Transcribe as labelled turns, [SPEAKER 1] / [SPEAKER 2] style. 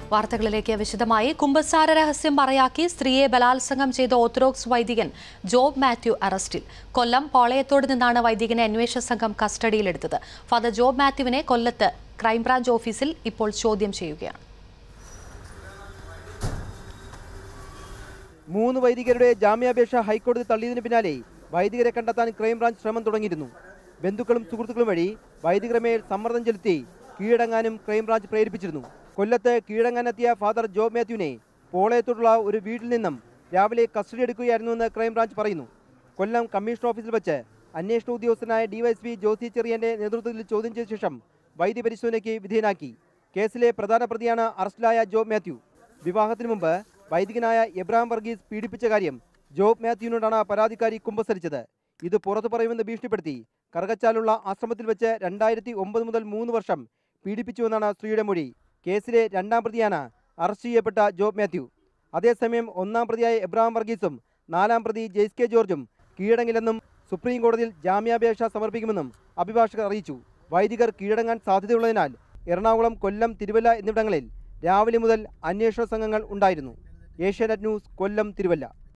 [SPEAKER 1] വാർത്തകളിലേക്ക് വിശദമായി കുമ്പസാര രഹസ്യം പറയാക്കി സ്ത്രീയെ ബലാത്സംഗം ചെയ്ത ഓർത്തഡോക്സ് വൈദികൻ ജോബ് മാത്യു അറസ്റ്റിൽ കൊല്ലം പാളയത്തോട് നിന്നാണ് വൈദികനെ അന്വേഷണ സംഘം കസ്റ്റഡിയിലെടുത്തത് ഫാദർ ജോബ് മാത്യുവിനെ കൊല്ലത്ത് ക്രൈംബ്രാഞ്ച് ഓഫീസിൽ ഇപ്പോൾ ചോദ്യം ചെയ്യുകയാണ്
[SPEAKER 2] മൂന്ന് വൈദികരുടെ ജാമ്യാപേക്ഷ ഹൈക്കോടതി തള്ളിയതിന് പിന്നാലെ വൈദികരെ കണ്ടെത്താൻ ക്രൈംബ്രാഞ്ച് ശ്രമം തുടങ്ങിയിരുന്നു ബന്ധുക്കളും സുഹൃത്തുക്കളും വഴി വൈദികരുടെ മേൽ സമ്മർദ്ദം ചെലുത്തി കീഴടങ്ങാനും ക്രൈംബ്രാഞ്ച് പ്രേരിപ്പിച്ചിരുന്നു കൊല്ലത്ത് കീഴടങ്ങാനെത്തിയ ഫാദർ ജോബ് മാത്യുവിനെ പോളയത്തോടുള്ള ഒരു വീട്ടിൽ നിന്നും രാവിലെ കസ്റ്റഡി എടുക്കുകയായിരുന്നുവെന്ന് ക്രൈംബ്രാഞ്ച് പറയുന്നു കൊല്ലം കമ്മീഷണർ ഓഫീസിൽ വെച്ച് അന്വേഷണ ഉദ്യോഗസ്ഥനായ ഡിവൈഎസ്പി ജോസി ചെറിയന്റെ നേതൃത്വത്തിൽ ചോദ്യം ചെയ്ത ശേഷം വൈദ്യ പരിശോധനയ്ക്ക് വിധേയനാക്കി കേസിലെ പ്രധാന പ്രതിയാണ് അറസ്റ്റിലായ ജോബ് മാത്യു വിവാഹത്തിന് മുമ്പ് വൈദികനായ എബ്രഹാം വർഗീസ് പീഡിപ്പിച്ച കാര്യം ജോബ് മാത്യുവിനോടാണ് പരാതിക്കാരി കുമ്പസരിച്ചത് ഇത് പുറത്തു പറയുമെന്ന് ഭീഷണിപ്പെടുത്തി കറുകച്ചാലുള്ള ആശ്രമത്തിൽ വെച്ച് രണ്ടായിരത്തി ഒമ്പത് മുതൽ മൂന്ന് വർഷം പീഡിപ്പിച്ചുവെന്നാണ് സ്ത്രീയുടെ മൊഴി കേസിലെ രണ്ടാം പ്രതിയാണ് അറസ്റ്റ് ചെയ്യപ്പെട്ട ജോബ് മാത്യു അതേസമയം ഒന്നാം പ്രതിയായ എബ്രഹാം വർഗീസും നാലാം പ്രതി ജെയ്സ് കെ ജോർജും കീഴടങ്ങില്ലെന്നും സുപ്രീം കോടതിയിൽ ജാമ്യാപേക്ഷ സമർപ്പിക്കുമെന്നും അഭിഭാഷകർ അറിയിച്ചു വൈദികർ കീഴടങ്ങാൻ സാധ്യതയുള്ളതിനാൽ എറണാകുളം കൊല്ലം തിരുവല്ല എന്നിവിടങ്ങളിൽ രാവിലെ മുതൽ അന്വേഷണ സംഘങ്ങൾ ഉണ്ടായിരുന്നു ഏഷ്യാനെറ്റ് ന്യൂസ് കൊല്ലം തിരുവല്ല